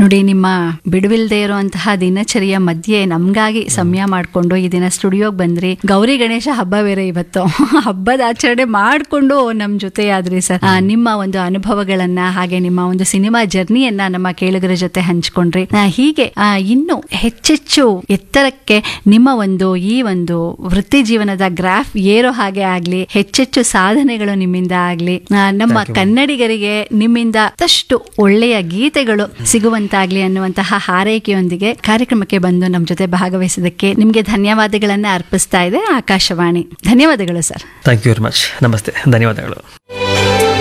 ನೋಡಿ ನಿಮ್ಮ ಬಿಡುವಿಲ್ದೇ ಇರುವಂತಹ ದಿನಚರಿಯ ಮಧ್ಯೆ ನಮ್ಗಾಗಿ ಸಮಯ ಮಾಡ್ಕೊಂಡು ಈ ದಿನ ಸ್ಟುಡಿಯೋಗೆ ಬಂದ್ರಿ ಗೌರಿ ಗಣೇಶ ಹಬ್ಬ ಬೇರೆ ಇವತ್ತು ಹಬ್ಬದ ಆಚರಣೆ ಮಾಡ್ಕೊಂಡು ನಮ್ ಜೊತೆ ಆದ್ರಿ ಸರ್ ಆ, ನಿಮ್ಮ ಒಂದು ಅನುಭವಗಳನ್ನ ಹಾಗೆ ನಿಮ್ಮ ಒಂದು ಸಿನಿಮಾ ಜರ್ನಿಯನ್ನ ನಮ್ಮ ಕೇಳುಗರ ಜೊತೆ ಹಂಚ್ಕೊಂಡ್ರಿ ಆ, ಹೀಗೆ ಆ, ಇನ್ನು ಹೆಚ್ಚೆಚ್ಚು ಎತ್ತರಕ್ಕೆ ನಿಮ್ಮ ಒಂದು ಈ ಒಂದು ವೃತ್ತಿ ಜೀವನದ ಗ್ರಾಫ್ ಏರೋ ಹಾಗೆ ಆಗ್ಲಿ ಹೆಚ್ಚೆಚ್ಚು ಸಾಧನೆಗಳು ನಿಮ್ಮಿಂದ ಆಗ್ಲಿ ಆ, ನಮ್ಮ ಕನ್ನಡಿಗರಿಗೆ ನಿಮ್ಮಿಂದ ಮತ್ತಷ್ಟು ಒಳ್ಳೆಯ ಗೀತೆಗಳು ಸಿಗುವಂತಾಗ್ಲಿ ಅನ್ನುವಂತಹ ಹಾರೈಕೆಯೊಂದಿಗೆ ಕಾರ್ಯಕ್ರಮಕ್ಕೆ ಬಂದು ನಮ್ಮ ಜೊತೆ ಭಾಗವಹಿಸಿದ್ದಕ್ಕೆ ನಿಮ್ಗೆ ಧನ್ಯವಾದಗಳನ್ನ ಅರ್ಪಿಸ್ತಾ ಇದೆ ಆಕಾಶವಾಣಿ ಧನ್ಯವಾದಗಳು sir thank you very much ನಮಸ್ತೆ ಧನ್ಯವಾದಗಳು